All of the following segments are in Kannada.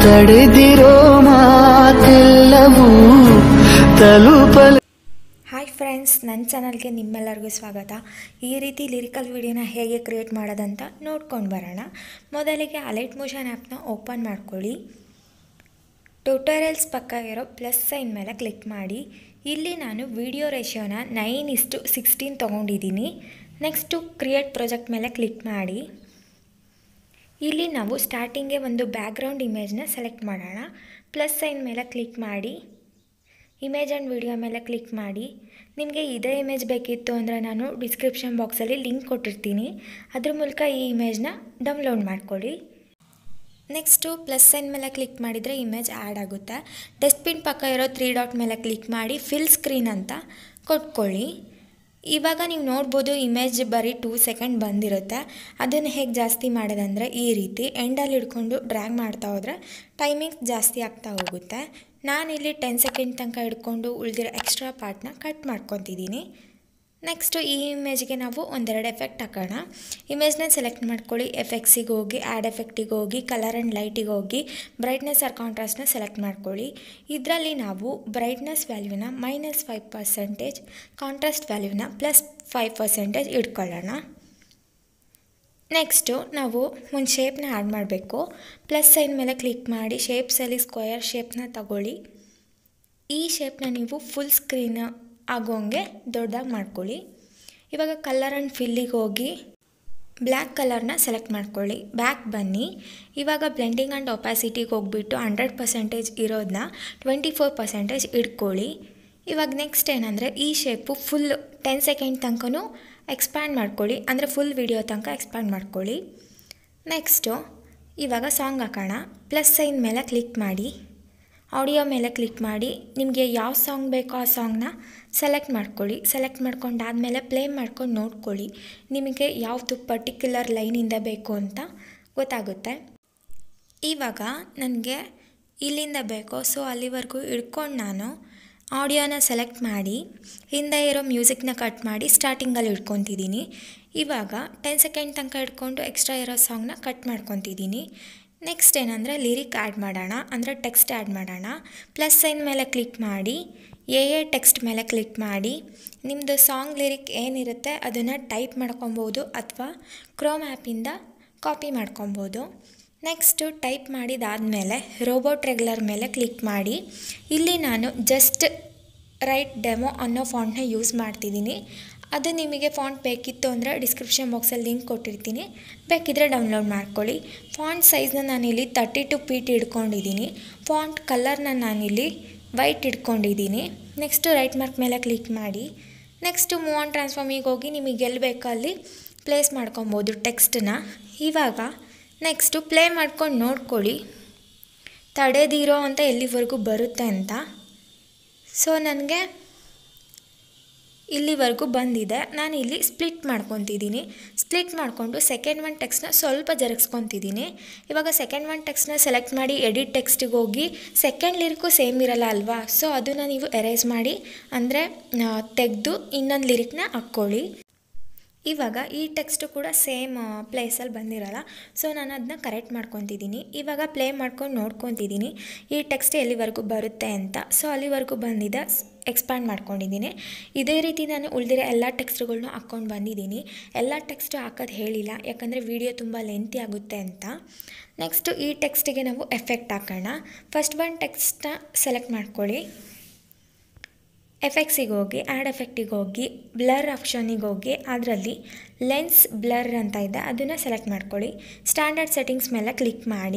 ತಡೆದಿರೋ ಮಾತೆಲ್ಲವೂ ತಲುಪಲು ಹಾಯ್ ಫ್ರೆಂಡ್ಸ್ ನನ್ನ ಚಾನಲ್ಗೆ ನಿಮ್ಮೆಲ್ಲರಿಗೂ ಸ್ವಾಗತ ಈ ರೀತಿ ಲಿರಿಕಲ್ ವಿಡಿಯೋನ ಹೇಗೆ ಕ್ರಿಯೇಟ್ ಮಾಡೋದಂತ ನೋಡ್ಕೊಂಡು ಬರೋಣ ಮೊದಲಿಗೆ ಅಲೈಟ್ ಮೋಷನ್ ಆ್ಯಪ್ನ ಓಪನ್ ಮಾಡ್ಕೊಳ್ಳಿ ಟ್ಯೂಟೋರಿಯಲ್ಸ್ ಪಕ್ಕ ಇರೋ ಪ್ಲಸ್ ಸೈನ್ ಮೇಲೆ ಕ್ಲಿಕ್ ಮಾಡಿ ಇಲ್ಲಿ ನಾನು ವಿಡಿಯೋ ರೇಷಿಯೋನ ನೈನ್ ಇಸ್ಟು ಸಿಕ್ಸ್ಟೀನ್ ತೊಗೊಂಡಿದ್ದೀನಿ ನೆಕ್ಸ್ಟು ಕ್ರಿಯೇಟ್ ಪ್ರಾಜೆಕ್ಟ್ ಮೇಲೆ ಕ್ಲಿಕ್ ಮಾಡಿ ಇಲ್ಲಿ ನಾವು ಸ್ಟಾರ್ಟಿಂಗ್ಗೆ ಒಂದು ಬ್ಯಾಕ್ಗ್ರೌಂಡ್ ಇಮೇಜ್ನ ಸೆಲೆಕ್ಟ್ ಮಾಡೋಣ ಪ್ಲಸ್ ಸೈನ್ ಮೇಲೆ ಕ್ಲಿಕ್ ಮಾಡಿ ಇಮೇಜ್ ಆ್ಯಂಡ್ ವಿಡಿಯೋ ಮೇಲೆ ಕ್ಲಿಕ್ ಮಾಡಿ ನಿಮಗೆ ಇದೇ ಇಮೇಜ್ ಬೇಕಿತ್ತು ಅಂದರೆ ನಾನು ಡಿಸ್ಕ್ರಿಪ್ಷನ್ ಬಾಕ್ಸಲ್ಲಿ ಲಿಂಕ್ ಕೊಟ್ಟಿರ್ತೀನಿ ಅದ್ರ ಮೂಲಕ ಈ ಇಮೇಜ್ನ ಡೌನ್ಲೋಡ್ ಮಾಡ್ಕೊಳ್ಳಿ ನೆಕ್ಸ್ಟು ಪ್ಲಸ್ ಸೈನ್ ಮೇಲೆ ಕ್ಲಿಕ್ ಮಾಡಿದರೆ ಇಮೇಜ್ ಆ್ಯಡ್ ಆಗುತ್ತೆ ಡಸ್ಟ್ಬಿನ್ ಪಕ್ಕ ಇರೋ ತ್ರೀ ಡಾಟ್ ಮೇಲೆ ಕ್ಲಿಕ್ ಮಾಡಿ ಫಿಲ್ ಸ್ಕ್ರೀನ್ ಅಂತ ಕೊಟ್ಕೊಳ್ಳಿ ಇವಾಗ ನೀವು ನೋಡ್ಬೋದು ಇಮೇಜ್ ಬರೀ ಟೂ ಸೆಕೆಂಡ್ ಬಂದಿರುತ್ತೆ ಅದನ್ನು ಹೇಗೆ ಜಾಸ್ತಿ ಮಾಡೋದಂದರೆ ಈ ರೀತಿ ಎಂಡಲ್ಲಿ ಹಿಡ್ಕೊಂಡು ಡ್ರ್ಯಾಗ್ ಮಾಡ್ತಾ ಹೋದರೆ ಟೈಮಿಂಗ್ ಜಾಸ್ತಿ ಆಗ್ತಾ ಹೋಗುತ್ತೆ ನಾನಿಲ್ಲಿ ಟೆನ್ ಸೆಕೆಂಡ್ ತನಕ ಹಿಡ್ಕೊಂಡು ಉಳಿದಿರೋ ಎಕ್ಸ್ಟ್ರಾ ಪಾರ್ಟ್ನ ಕಟ್ ಮಾಡ್ಕೊತಿದ್ದೀನಿ ನೆಕ್ಸ್ಟು ಈ ಇಮೇಜ್ಗೆ ನಾವು ಒಂದೆರಡು ಎಫೆಕ್ಟ್ ಹಾಕೋಣ ಇಮೇಜ್ನ ಸೆಲೆಕ್ಟ್ ಮಾಡ್ಕೊಳ್ಳಿ ಎಫೆಕ್ಟ್ಸಿಗೆ ಹೋಗಿ ಆ್ಯಡ್ ಎಫೆಕ್ಟಿಗೆ ಹೋಗಿ ಕಲರ್ ಆ್ಯಂಡ್ ಲೈಟಿಗೆ ಹೋಗಿ ಬ್ರೈಟ್ನೆಸ್ ಆರ್ ಕಾಂಟ್ರಾಸ್ಟ್ನ ಸೆಲೆಕ್ಟ್ ಮಾಡ್ಕೊಳ್ಳಿ ಇದರಲ್ಲಿ ನಾವು ಬ್ರೈಟ್ನೆಸ್ ವ್ಯಾಲ್ಯೂನ ಮೈನಸ್ ಫೈವ್ ಪರ್ಸೆಂಟೇಜ್ ಕಾಂಟ್ರಾಸ್ಟ್ ವ್ಯಾಲ್ಯೂನ ಪ್ಲಸ್ ಫೈವ್ ಪರ್ಸೆಂಟೇಜ್ ಇಟ್ಕೊಳ್ಳೋಣ ನೆಕ್ಸ್ಟು ನಾವು ಒಂದು ಶೇಪ್ನ ಆ್ಯಡ್ ಮಾಡಬೇಕು ಪ್ಲಸ್ ಸೈನ್ ಮೇಲೆ ಕ್ಲಿಕ್ ಮಾಡಿ ಶೇಪ್ಸಲ್ಲಿ ಸ್ಕ್ವಯರ್ ಶೇಪ್ನ ತಗೊಳ್ಳಿ ಈ ಶೇಪ್ನ ನೀವು ಫುಲ್ ಸ್ಕ್ರೀನ್ ಆಗೋಂಗೆ ದೊಡ್ಡದಾಗಿ ಮಾಡ್ಕೊಳ್ಳಿ ಇವಾಗ ಕಲರ್ ಆ್ಯಂಡ್ ಫಿಲ್ಲಿಗೆ ಹೋಗಿ ಬ್ಲ್ಯಾಕ್ ಕಲರ್ನ ಸೆಲೆಕ್ಟ್ ಮಾಡ್ಕೊಳ್ಳಿ ಬ್ಯಾಕ್ ಬನ್ನಿ ಇವಾಗ ಬ್ಲೆಂಡಿಂಗ್ ಆ್ಯಂಡ್ ಒಪಾಸಿಟಿಗೆ ಹೋಗ್ಬಿಟ್ಟು ಹಂಡ್ರೆಡ್ ಪರ್ಸೆಂಟೇಜ್ ಇರೋದನ್ನ ಟ್ವೆಂಟಿ ಫೋರ್ ಪರ್ಸೆಂಟೇಜ್ ಇಟ್ಕೊಳ್ಳಿ ಇವಾಗ ನೆಕ್ಸ್ಟ್ ಏನಂದರೆ ಈ ಶೇಪು ಫುಲ್ ಟೆನ್ ಸೆಕೆಂಡ್ ತನಕನೂ ಎಕ್ಸ್ಪ್ಯಾಂಡ್ ಮಾಡ್ಕೊಳ್ಳಿ ಅಂದರೆ ಫುಲ್ ವಿಡಿಯೋ ತನಕ ಎಕ್ಸ್ಪ್ಯಾಂಡ್ ಮಾಡ್ಕೊಳ್ಳಿ ನೆಕ್ಸ್ಟು ಇವಾಗ ಸಾಂಗ್ ಹಾಕೋಣ ಪ್ಲಸ್ ಸೈನ್ ಮೇಲೆ ಕ್ಲಿಕ್ ಮಾಡಿ ಆಡಿಯೋ ಮೇಲೆ ಕ್ಲಿಕ್ ಮಾಡಿ ನಿಮಗೆ ಯಾವ ಸಾಂಗ್ ಬೇಕೋ ಆ ಸಾಂಗ್ನ ಸೆಲೆಕ್ಟ್ ಮಾಡ್ಕೊಳ್ಳಿ ಸೆಲೆಕ್ಟ್ ಮಾಡ್ಕೊಂಡಾದಮೇಲೆ ಪ್ಲೇ ಮಾಡ್ಕೊಂಡು ನೋಡ್ಕೊಳ್ಳಿ ನಿಮಗೆ ಯಾವುದು ಪರ್ಟಿಕ್ಯುಲರ್ ಲೈನಿಂದ ಬೇಕು ಅಂತ ಗೊತ್ತಾಗುತ್ತೆ ಇವಾಗ ನನಗೆ ಇಲ್ಲಿಂದ ಬೇಕೋ ಸೊ ಅಲ್ಲಿವರೆಗೂ ಹಿಡ್ಕೊಂಡು ನಾನು ಆಡಿಯೋನ ಸೆಲೆಕ್ಟ್ ಮಾಡಿ ಹಿಂದೆ ಇರೋ ಮ್ಯೂಸಿಕ್ನ ಕಟ್ ಮಾಡಿ ಸ್ಟಾರ್ಟಿಂಗಲ್ಲಿ ಇಟ್ಕೊತಿದ್ದೀನಿ ಇವಾಗ ಟೆನ್ ಸೆಕೆಂಡ್ ತನಕ ಹಿಡ್ಕೊಂಡು ಎಕ್ಸ್ಟ್ರಾ ಇರೋ ಸಾಂಗ್ನ ಕಟ್ ಮಾಡ್ಕೊತಿದ್ದೀನಿ ನೆಕ್ಸ್ಟ್ ಏನಂದರೆ ಲಿರಿಕ್ ಆ್ಯಡ್ ಮಾಡೋಣ ಅಂದರೆ ಟೆಕ್ಸ್ಟ್ ಆ್ಯಡ್ ಮಾಡೋಣ ಪ್ಲಸ್ ಸೈನ್ ಮೇಲೆ ಕ್ಲಿಕ್ ಮಾಡಿ ಎ ಎ ಟೆಕ್ಸ್ಟ್ ಮೇಲೆ ಕ್ಲಿಕ್ ಮಾಡಿ ನಿಮ್ಮದು ಸಾಂಗ್ ಲಿರಿಕ್ ಏನಿರುತ್ತೆ ಅದನ್ನು ಟೈಪ್ ಮಾಡ್ಕೊಬೋದು ಅಥವಾ ಕ್ರೋಮ್ ಆ್ಯಪಿಂದ ಕಾಪಿ ಮಾಡ್ಕೊಬೋದು ನೆಕ್ಸ್ಟು ಟೈಪ್ ಮಾಡಿದಾದಮೇಲೆ ರೋಬೋಟ್ ರೆಗ್ಯುಲರ್ ಮೇಲೆ ಕ್ಲಿಕ್ ಮಾಡಿ ಇಲ್ಲಿ ನಾನು ಜಸ್ಟ್ ರೈಟ್ ಡೆಮೋ ಅನ್ನೋ ಫಾಂಟ್ನ ಯೂಸ್ ಮಾಡ್ತಿದ್ದೀನಿ ಅದು ನಿಮಗೆ ಫಾಂಟ್ ಬೇಕಿತ್ತು ಅಂದರೆ ಡಿಸ್ಕ್ರಿಪ್ಷನ್ ಬಾಕ್ಸಲ್ಲಿ ಲಿಂಕ್ ಕೊಟ್ಟಿರ್ತೀನಿ ಬೇಕಿದ್ರೆ ಡೌನ್ಲೋಡ್ ಮಾಡ್ಕೊಳ್ಳಿ ಫಾಂಟ್ ಸೈಜ್ನ ನಾನಿಲ್ಲಿ ತರ್ಟಿ ಟು ಪೀಟ್ ಇಟ್ಕೊಂಡಿದ್ದೀನಿ ಫಾಂಟ್ ಕಲರ್ನ ನಾನಿಲ್ಲಿ ವೈಟ್ ಇಟ್ಕೊಂಡಿದ್ದೀನಿ ನೆಕ್ಸ್ಟು ರೈಟ್ ಮಾರ್ಕ್ ಮೇಲೆ ಕ್ಲಿಕ್ ಮಾಡಿ ನೆಕ್ಸ್ಟು ಮೂವ್ ಆನ್ ಟ್ರಾನ್ಸ್ಫಾರ್ಮಿಗೆ ಹೋಗಿ ನಿಮಗೆ ಎಲ್ಲಿ ಬೇಕಲ್ಲಿ ಪ್ಲೇಸ್ ಮಾಡ್ಕೊಬೋದು ಟೆಕ್ಸ್ಟನ್ನ ಇವಾಗ ನೆಕ್ಸ್ಟು ಪ್ಲೇ ಮಾಡ್ಕೊಂಡು ನೋಡ್ಕೊಳ್ಳಿ ತಡೆದಿರೋ ಅಂತ ಎಲ್ಲಿವರೆಗೂ ಬರುತ್ತೆ ಅಂತ ಸೊ ನನಗೆ ಇಲ್ಲಿವರೆಗೂ ಬಂದಿದೆ ನಾನು ಇಲ್ಲಿ ಸ್ಪ್ಲಿಟ್ ಮಾಡ್ಕೊತಿದ್ದೀನಿ ಸ್ಪ್ಲಿಟ್ ಮಾಡಿಕೊಂಡು ಸೆಕೆಂಡ್ ಒನ್ ಟೆಕ್ಸ್ಟ್ನ ಸ್ವಲ್ಪ ಜರುಗಿಸ್ಕೊತಿದ್ದೀನಿ ಇವಾಗ ಸೆಕೆಂಡ್ ಒನ್ ಟೆಕ್ಸ್ಟ್ನ ಸೆಲೆಕ್ಟ್ ಮಾಡಿ ಎಡಿಟ್ ಟೆಕ್ಸ್ಟಿಗೆ ಹೋಗಿ ಸೆಕೆಂಡ್ ಲಿರಿಕು ಸೇಮ್ ಇರಲ್ಲ ಅಲ್ವಾ ಸೊ ಅದನ್ನು ನೀವು ಎರೇಸ್ ಮಾಡಿ ಅಂದರೆ ತೆಗೆದು ಇನ್ನೊಂದು ಲಿರಿಕ್ನ ಹಾಕ್ಕೊಳ್ಳಿ ಇವಾಗ ಈ ಟೆಕ್ಸ್ಟು ಕೂಡ ಸೇಮ್ ಪ್ಲೇಸಲ್ಲಿ ಬಂದಿರಲ್ಲ ಸೊ ನಾನು ಅದನ್ನ ಕರೆಕ್ಟ್ ಮಾಡ್ಕೊತಿದ್ದೀನಿ ಇವಾಗ ಪ್ಲೇ ಮಾಡ್ಕೊಂಡು ನೋಡ್ಕೊತಿದ್ದೀನಿ ಈ ಟೆಕ್ಸ್ಟ್ ಎಲ್ಲಿವರೆಗೂ ಬರುತ್ತೆ ಅಂತ ಸೊ ಅಲ್ಲಿವರೆಗೂ ಬಂದಿದೆ ಎಕ್ಸ್ಪ್ಯಾಂಡ್ ಮಾಡ್ಕೊಂಡಿದ್ದೀನಿ ಇದೇ ರೀತಿ ನಾನು ಉಳಿದಿರೋ ಎಲ್ಲ ಟೆಕ್ಸ್ಟ್ಗಳನ್ನೂ ಹಾಕ್ಕೊಂಡು ಬಂದಿದ್ದೀನಿ ಎಲ್ಲ ಟೆಕ್ಸ್ಟು ಹಾಕೋದು ಹೇಳಿಲ್ಲ ಯಾಕಂದರೆ ವಿಡಿಯೋ ತುಂಬ ಲೆಂತಿ ಆಗುತ್ತೆ ಅಂತ ನೆಕ್ಸ್ಟು ಈ ಟೆಕ್ಸ್ಟಿಗೆ ನಾವು ಎಫೆಕ್ಟ್ ಹಾಕೋಣ ಫಸ್ಟ್ ಒನ್ ಟೆಕ್ಸ್ಟ್ನ ಸೆಲೆಕ್ಟ್ ಮಾಡ್ಕೊಳ್ಳಿ ಎಫೆಕ್ಟ್ಸಿಗೆ ಹೋಗಿ ಆ್ಯಡ್ ಎಫೆಕ್ಟಿಗೆ ಹೋಗಿ ಬ್ಲರ್ ಆಪ್ಷನಿಗೆ ಹೋಗಿ ಅದರಲ್ಲಿ ಲೆನ್ಸ್ ಬ್ಲರ್ ಅಂತ ಇದೆ ಅದನ್ನು ಸೆಲೆಕ್ಟ್ ಮಾಡ್ಕೊಳ್ಳಿ ಸ್ಟ್ಯಾಂಡರ್ಡ್ ಸೆಟ್ಟಿಂಗ್ಸ್ ಮೇಲೆ ಕ್ಲಿಕ್ ಮಾಡಿ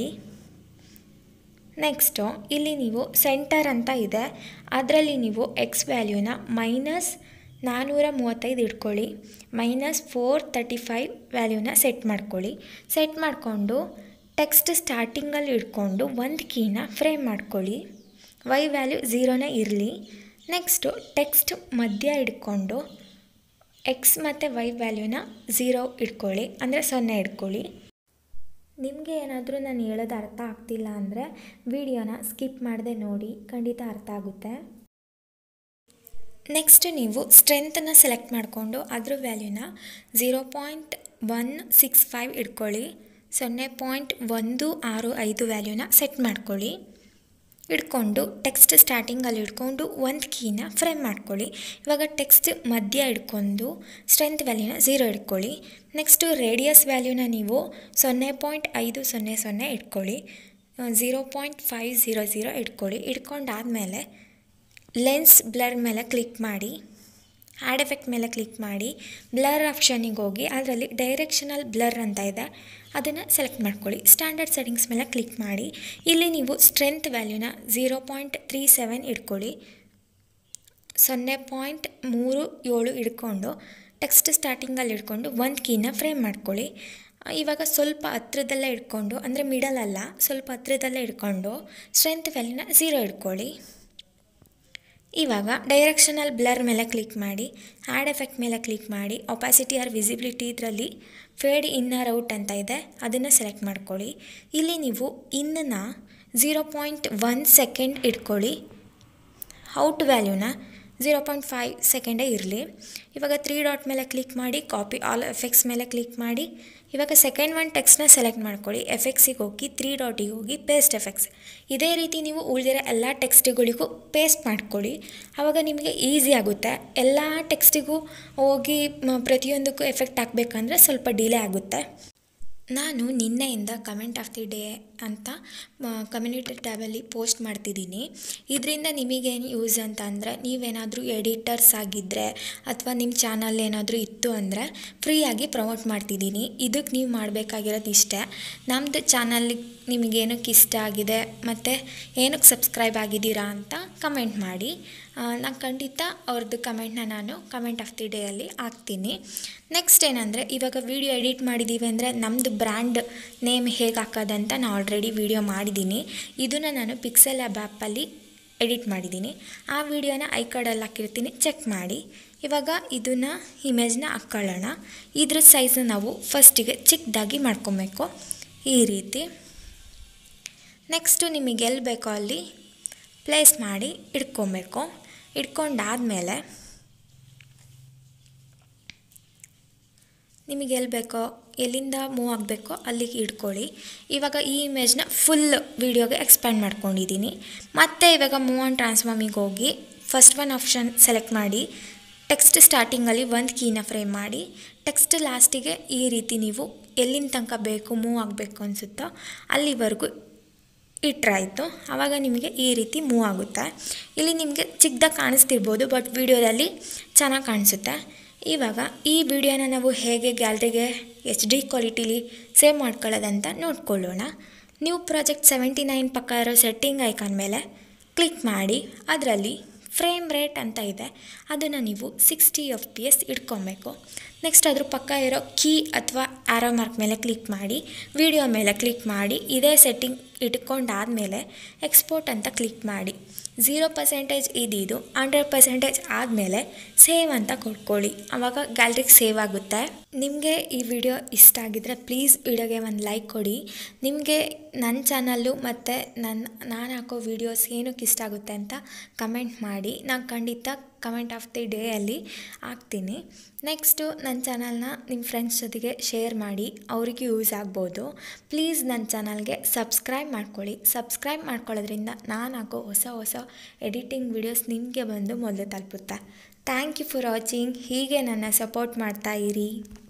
ನೆಕ್ಸ್ಟು ಇಲ್ಲಿ ನೀವು ಸೆಂಟರ್ ಅಂತ ಇದೆ ಅದರಲ್ಲಿ ನೀವು ಎಕ್ಸ್ ವ್ಯಾಲ್ಯೂನ ಮೈನಸ್ ನಾನ್ನೂರ ಮೂವತ್ತೈದು ಇಟ್ಕೊಳ್ಳಿ ಮೈನಸ್ ಫೋರ್ ತರ್ಟಿ ಫೈವ್ ವ್ಯಾಲ್ಯೂನ ಸೆಟ್ ಮಾಡ್ಕೊಳ್ಳಿ ಸೆಟ್ ಮಾಡಿಕೊಂಡು ಟೆಕ್ಸ್ಟ್ ಸ್ಟಾರ್ಟಿಂಗಲ್ಲಿ ಇಟ್ಕೊಂಡು ಒಂದು ಕೀನ ಫ್ರೇಮ್ ಮಾಡ್ಕೊಳ್ಳಿ ವೈ ವ್ಯಾಲ್ಯೂ ಝೀರೋನ ಇರಲಿ ನೆಕ್ಸ್ಟು ಟೆಕ್ಸ್ಟ್ ಮಧ್ಯ ಇಟ್ಕೊಂಡು ಎಕ್ಸ್ ಮತ್ತು ವೈ ವ್ಯಾಲ್ಯೂನ ಝೀರೋ ಇಟ್ಕೊಳ್ಳಿ ಅಂದರೆ ಸೊನ್ನೆ ಇಟ್ಕೊಳ್ಳಿ ನಿಮಗೆ ಏನಾದರೂ ನಾನು ಹೇಳೋದು ಅರ್ಥ ಆಗ್ತಿಲ್ಲ ಅಂದರೆ ವಿಡಿಯೋನ ಸ್ಕಿಪ್ ಮಾಡದೆ ನೋಡಿ ಖಂಡಿತ ಅರ್ಥ ಆಗುತ್ತೆ ನೆಕ್ಸ್ಟ್ ನೀವು ಸ್ಟ್ರೆಂತನ್ನು ಸೆಲೆಕ್ಟ್ ಮಾಡಿಕೊಂಡು ಅದ್ರ ವ್ಯಾಲ್ಯೂನ zero point one six five ಇಟ್ಕೊಳ್ಳಿ ಸೊನ್ನೆ ಪಾಯಿಂಟ್ ಒಂದು ಆರು ಐದು ವ್ಯಾಲ್ಯೂನ ಸೆಟ್ ಮಾಡ್ಕೊಳ್ಳಿ ಇಟ್ಕೊಂಡು ಟೆಕ್ಸ್ಟ್ ಸ್ಟಾರ್ಟಿಂಗಲ್ಲಿ ಇಟ್ಕೊಂಡು ಒಂದು ಕೀನ ಫ್ರೇಮ್ ಮಾಡ್ಕೊಳ್ಳಿ ಇವಾಗ ಟೆಕ್ಸ್ಟ್ ಮಧ್ಯ ಇಟ್ಕೊಂಡು ಸ್ಟ್ರೆಂತ್ ವ್ಯಾಲ್ಯೂನ ಝೀರೋ ಇಟ್ಕೊಳ್ಳಿ ನೆಕ್ಸ್ಟು ರೇಡಿಯಸ್ ವ್ಯಾಲ್ಯೂನ ನೀವು ಸೊನ್ನೆ ಪಾಯಿಂಟ್ ಐದು ಸೊನ್ನೆ ಸೊನ್ನೆ ಇಟ್ಕೊಳ್ಳಿ zero point five zero zero ಇಟ್ಕೊಳ್ಳಿ ಇಟ್ಕೊಂಡಾದಮೇಲೆ ಲೆನ್ಸ್ ಬ್ಲರ್ ಮೇಲೆ ಕ್ಲಿಕ್ ಮಾಡಿ ಆ್ಯಡ್ ಎಫೆಕ್ಟ್ ಮೇಲೆ ಕ್ಲಿಕ್ ಮಾಡಿ ಬ್ಲರ್ ಆಪ್ಷನಿಗೆ ಹೋಗಿ ಅದರಲ್ಲಿ ಡೈರೆಕ್ಷನಲ್ ಬ್ಲರ್ ಅಂತ ಇದೆ ಅದನ್ನು ಸೆಲೆಕ್ಟ್ ಮಾಡ್ಕೊಳ್ಳಿ ಸ್ಟ್ಯಾಂಡರ್ಡ್ ಸೆಟ್ಟಿಂಗ್ಸ್ ಮೇಲೆ ಕ್ಲಿಕ್ ಮಾಡಿ ಇಲ್ಲಿ ನೀವು ಸ್ಟ್ರೆಂತ್ ವ್ಯಾಲ್ಯೂನ ಝೀರೋ ಪಾಯಿಂಟ್ ತ್ರೀ ಸೆವೆನ್ ಇಟ್ಕೊಳ್ಳಿ ಸೊನ್ನೆ ಪಾಯಿಂಟ್ ಮೂರು ಏಳು ಇಟ್ಕೊಂಡು ಟೆಕ್ಸ್ಟ್ ಸ್ಟಾರ್ಟಿಂಗಲ್ಲಿ ಇಟ್ಕೊಂಡು ಒಂದು ಕೀನ ಫ್ರೇಮ್ ಮಾಡ್ಕೊಳ್ಳಿ ಇವಾಗ ಸ್ವಲ್ಪ ಹತ್ರದಲ್ಲೇ ಇಟ್ಕೊಂಡು ಅಂದರೆ ಮಿಡಲಲ್ಲ ಸ್ವಲ್ಪ ಹತ್ರದಲ್ಲೇ ಇಟ್ಕೊಂಡು ಸ್ಟ್ರೆಂತ್ ವ್ಯಾಲ್ಯೂನ ಝೀರೋ ಇಟ್ಕೊಳ್ಳಿ ಇವಾಗ ಡೈರೆಕ್ಷನಲ್ ಬ್ಲರ್ ಮೇಲೆ ಕ್ಲಿಕ್ ಮಾಡಿ ಆ್ಯಡ್ ಎಫೆಕ್ಟ್ ಮೇಲೆ ಕ್ಲಿಕ್ ಮಾಡಿ ಒಪಾಸಿಟಿ ಆರ್ ವಿಸಿಬಿಲಿಟಿ ಇದರಲ್ಲಿ ಫೇಡ್ ಇನ್ನರ್ ಔಟ್ ಅಂತ ಇದೆ ಅದನ್ನು ಸೆಲೆಕ್ಟ್ ಮಾಡ್ಕೊಳ್ಳಿ ಇಲ್ಲಿ ನೀವು ಇನ್ನನ್ನ ಝೀರೋ ಪಾಯಿಂಟ್ ಒನ್ ಸೆಕೆಂಡ್ ಇಟ್ಕೊಳ್ಳಿ ಔಟ್ ವ್ಯಾಲ್ಯೂನ ಝೀರೋ ಪಾಯಿಂಟ್ ಫೈವ್ ಸೆಕೆಂಡೇ ಇರಲಿ ಇವಾಗ ತ್ರೀ ಡಾಟ್ ಮೇಲೆ ಕ್ಲಿಕ್ ಮಾಡಿ ಕಾಪಿ ಆಲ್ ಎಫೆಕ್ಟ್ಸ್ ಮೇಲೆ ಕ್ಲಿಕ್ ಮಾಡಿ ಇವಾಗ ಸೆಕೆಂಡ್ ಒನ್ ಟೆಕ್ಸ್ಟ್ನ ಸೆಲೆಕ್ಟ್ ಮಾಡ್ಕೊಳ್ಳಿ ಎಫೆಕ್ಟ್ಸಿಗೆ ಹೋಗಿ ತ್ರೀ ಡಾಟಿಗೆ ಹೋಗಿ ಪೇಸ್ಟ್ ಎಫೆಕ್ಟ್ಸ್ ಇದೇ ರೀತಿ ನೀವು ಉಳಿದಿರೋ ಎಲ್ಲ ಟೆಕ್ಸ್ಟ್ಗಳಿಗೂ ಪೇಸ್ಟ್ ಮಾಡ್ಕೊಳ್ಳಿ ಆವಾಗ ನಿಮಗೆ ಈಸಿ ಆಗುತ್ತೆ ಎಲ್ಲ ಟೆಕ್ಸ್ಟಿಗೂ ಹೋಗಿ ಮ- ಪ್ರತಿಯೊಂದಕ್ಕೂ ಎಫೆಕ್ಟ್ ಹಾಕಬೇಕಂದ್ರೆ ಸ್ವಲ್ಪ ಡಿಲೇ ಆಗುತ್ತೆ ನಾನು ನಿನ್ನೆಯಿಂದ ಕಮೆಂಟ್ ಆಫ್ ದಿ ಡೇ ಅಂತ ಕಮ್ಯುನಿಟಿ ಟ್ಯಾಬಲ್ಲಿ ಪೋಸ್ಟ್ ಮಾಡ್ತಿದ್ದೀನಿ ಇದರಿಂದ ನಿಮಗೇನು ಯೂಸ್ ಅಂತ ಅಂದರೆ ನೀವೇನಾದರೂ ಎಡಿಟರ್ಸ್ ಆಗಿದ್ದರೆ ಅಥವಾ ನಿಮ್ಮ ಚಾನಲ್ ಏನಾದರೂ ಇತ್ತು ಅಂದರೆ ಫ್ರೀಯಾಗಿ ಪ್ರಮೋಟ್ ಮಾಡ್ತಿದ್ದೀನಿ ಇದಕ್ಕೆ ನೀವು ಮಾಡಬೇಕಾಗಿರೋದು ಇಷ್ಟೇ ನಮ್ಮದು ಚಾನಲ್ಗೆ ನಿಮಗೇನಕ್ಕೆ ಇಷ್ಟ ಆಗಿದೆ ಮತ್ತು ಏನಕ್ಕೆ ಸಬ್ಸ್ಕ್ರೈಬ್ ಆಗಿದ್ದೀರಾ ಅಂತ ಕಮೆಂಟ್ ಮಾಡಿ ನಾನು ಖಂಡಿತ ಅವ್ರದ್ದು ಕಮೆಂಟ್ನ ನಾನು ಕಮೆಂಟ್ ಆಫ್ ದಿ ಡೇಯಲ್ಲಿ ಹಾಕ್ತೀನಿ ನೆಕ್ಸ್ಟ್ ಏನಂದರೆ ಇವಾಗ ವಿಡಿಯೋ ಎಡಿಟ್ ಮಾಡಿದ್ದೀವಿ ಅಂದರೆ ನಮ್ಮದು ಬ್ರ್ಯಾಂಡ್ ನೇಮ್ ಹೇಗೆ ಹಾಕೋದಂತ ನಾನು ಆಲ್ರೆಡಿ ವಿಡಿಯೋ ಮಾಡಿದ್ದೀನಿ ಇದನ್ನು ನಾನು ಪಿಕ್ಸೆಲ್ ಆ್ಯಪ್ ಆ್ಯಪಲ್ಲಿ ಎಡಿಟ್ ಮಾಡಿದ್ದೀನಿ ಆ ವಿಡಿಯೋನ ಐ ಕಾರ್ಡಲ್ಲಿ ಹಾಕಿರ್ತೀನಿ ಚೆಕ್ ಮಾಡಿ ಇವಾಗ ಇದನ್ನು ಇಮೇಜ್ನ ಹಾಕ್ಕೊಳ್ಳೋಣ ಇದ್ರ ಸೈಜ್ನ ನಾವು ಫಸ್ಟಿಗೆ ಚಿಕ್ಕದಾಗಿ ಮಾಡ್ಕೊಬೇಕು ಈ ರೀತಿ ನೆಕ್ಸ್ಟು ನಿಮಗೆ ಎಲ್ಲಿ ಬೇಕೋ ಅಲ್ಲಿ ಪ್ಲೇಸ್ ಮಾಡಿ ಇಟ್ಕೊಬೇಕು ಇಟ್ಕೊಂಡಾದಮೇಲೆ ನಿಮಗೆ ಎಲ್ಲಿ ಬೇಕೋ ಎಲ್ಲಿಂದ ಮೂವ್ ಆಗಬೇಕೋ ಅಲ್ಲಿಗೆ ಇಟ್ಕೊಳ್ಳಿ ಇವಾಗ ಈ ಇಮೇಜ್ನ ಫುಲ್ ವೀಡಿಯೋಗೆ ಎಕ್ಸ್ಪ್ಯಾಂಡ್ ಮಾಡ್ಕೊಂಡಿದ್ದೀನಿ ಮತ್ತೆ ಇವಾಗ ಮೂವ್ ಆನ್ ಟ್ರಾನ್ಸ್ಫಾರ್ಮಿಗೆ ಹೋಗಿ ಫಸ್ಟ್ ಒನ್ ಆಪ್ಷನ್ ಸೆಲೆಕ್ಟ್ ಮಾಡಿ ಟೆಕ್ಸ್ಟ್ ಸ್ಟಾರ್ಟಿಂಗಲ್ಲಿ ಒಂದು ಕೀನ ಫ್ರೇಮ್ ಮಾಡಿ ಟೆಕ್ಸ್ಟ್ ಲಾಸ್ಟಿಗೆ ಈ ರೀತಿ ನೀವು ಎಲ್ಲಿನ ತನಕ ಬೇಕು ಮೂವ್ ಆಗಬೇಕು ಅನಿಸುತ್ತೋ ಅಲ್ಲಿವರೆಗೂ ಇಟ್ಟರಾಯಿತು ಆವಾಗ ನಿಮಗೆ ಈ ರೀತಿ ಮೂವ್ ಆಗುತ್ತೆ ಇಲ್ಲಿ ನಿಮಗೆ ಚಿಕ್ಕದಾಗಿ ಕಾಣಿಸ್ತಿರ್ಬೋದು ಬಟ್ ವಿಡಿಯೋದಲ್ಲಿ ಚೆನ್ನಾಗಿ ಕಾಣಿಸುತ್ತೆ ಇವಾಗ ಈ ವಿಡಿಯೋನ ನಾವು ಹೇಗೆ ಗ್ಯಾಲ್ರಿಗೆ ಎಚ್ ಡಿ ಕ್ವಾಲಿಟಿಲಿ ಸೇವ್ ಮಾಡ್ಕೊಳ್ಳೋದಂತ ನೋಡ್ಕೊಳ್ಳೋಣ ನ್ಯೂ ಪ್ರಾಜೆಕ್ಟ್ ಸೆವೆಂಟಿ ನೈನ್ ಪಕ್ಕ ಇರೋ ಸೆಟ್ಟಿಂಗ್ ಐಕಾನ್ ಮೇಲೆ ಕ್ಲಿಕ್ ಮಾಡಿ ಅದರಲ್ಲಿ ಫ್ರೇಮ್ ರೇಟ್ ಅಂತ ಇದೆ ಅದನ್ನು ನೀವು ಸಿಕ್ಸ್ಟಿ ಎಫ್ ಪಿ ಎಸ್ ಇಟ್ಕೊಬೇಕು ನೆಕ್ಸ್ಟ್ ಅದ್ರ ಪಕ್ಕ ಇರೋ ಕೀ ಅಥವಾ ಆರೋ ಮಾರ್ಕ್ ಮೇಲೆ ಕ್ಲಿಕ್ ಮಾಡಿ ವಿಡಿಯೋ ಮೇಲೆ ಕ್ಲಿಕ್ ಮಾಡಿ ಇದೇ ಸೆಟ್ಟಿಂಗ್ ಇಟ್ಕೊಂಡಾದಮೇಲೆ ಎಕ್ಸ್ಪೋರ್ಟ್ ಅಂತ ಕ್ಲಿಕ್ ಮಾಡಿ ಝೀರೋ ಪರ್ಸೆಂಟೇಜ್ ಇದ್ದಿದ್ದು ಹಂಡ್ರೆಡ್ ಪರ್ಸೆಂಟೇಜ್ ಆದಮೇಲೆ ಸೇವ್ ಅಂತ ಕೊಟ್ಕೊಳ್ಳಿ ಆವಾಗ ಗ್ಯಾಲ್ರಿಗೆ ಸೇವ್ ಆಗುತ್ತೆ ನಿಮಗೆ ಈ ವಿಡಿಯೋ ಇಷ್ಟ ಆಗಿದ್ರೆ ಪ್ಲೀಸ್ ವಿಡಿಯೋಗೆ ಒಂದು ಲೈಕ್ ಕೊಡಿ ನಿಮಗೆ ನನ್ನ ಚಾನಲ್ಲು ಮತ್ತು ನನ್ನ ನಾನು ಹಾಕೋ ವೀಡಿಯೋಸ್ ಏನಕ್ಕೆ ಇಷ್ಟ ಆಗುತ್ತೆ ಅಂತ ಕಮೆಂಟ್ ಮಾಡಿ ನಾನು ಖಂಡಿತ ಕಮೆಂಟ್ ಆಫ್ ದಿ ಡೇ ಅಲ್ಲಿ ಹಾಕ್ತೀನಿ ನೆಕ್ಸ್ಟು ನನ್ನ ಚಾನಲ್ನ ನಿಮ್ಮ ಫ್ರೆಂಡ್ಸ್ ಜೊತೆಗೆ ಶೇರ್ ಮಾಡಿ ಅವರಿಗೂ ಯೂಸ್ ಆಗ್ಬೋದು ಪ್ಲೀಸ್ ನನ್ನ ಚಾನಲ್ಗೆ ಸಬ್ಸ್ಕ್ರೈಬ್ ಮಾಡ್ಕೊಳ್ಳಿ ಸಬ್ಸ್ಕ್ರೈಬ್ ಮಾಡ್ಕೊಳ್ಳೋದ್ರಿಂದ ನಾನು ಹಾಕೋ ಹೊಸ ಹೊಸ ಎಡಿಟಿಂಗ್ ವಿಡಿಯೋಸ್ ನಿಮಗೆ ಬಂದು ಮೊದಲು ತಲುಪುತ್ತೆ ಥ್ಯಾಂಕ್ ಯು ಫಾರ್ ವಾಚಿಂಗ್ ಹೀಗೆ ನನ್ನ ಸಪೋರ್ಟ್ ಮಾಡ್ತಾ ಇರಿ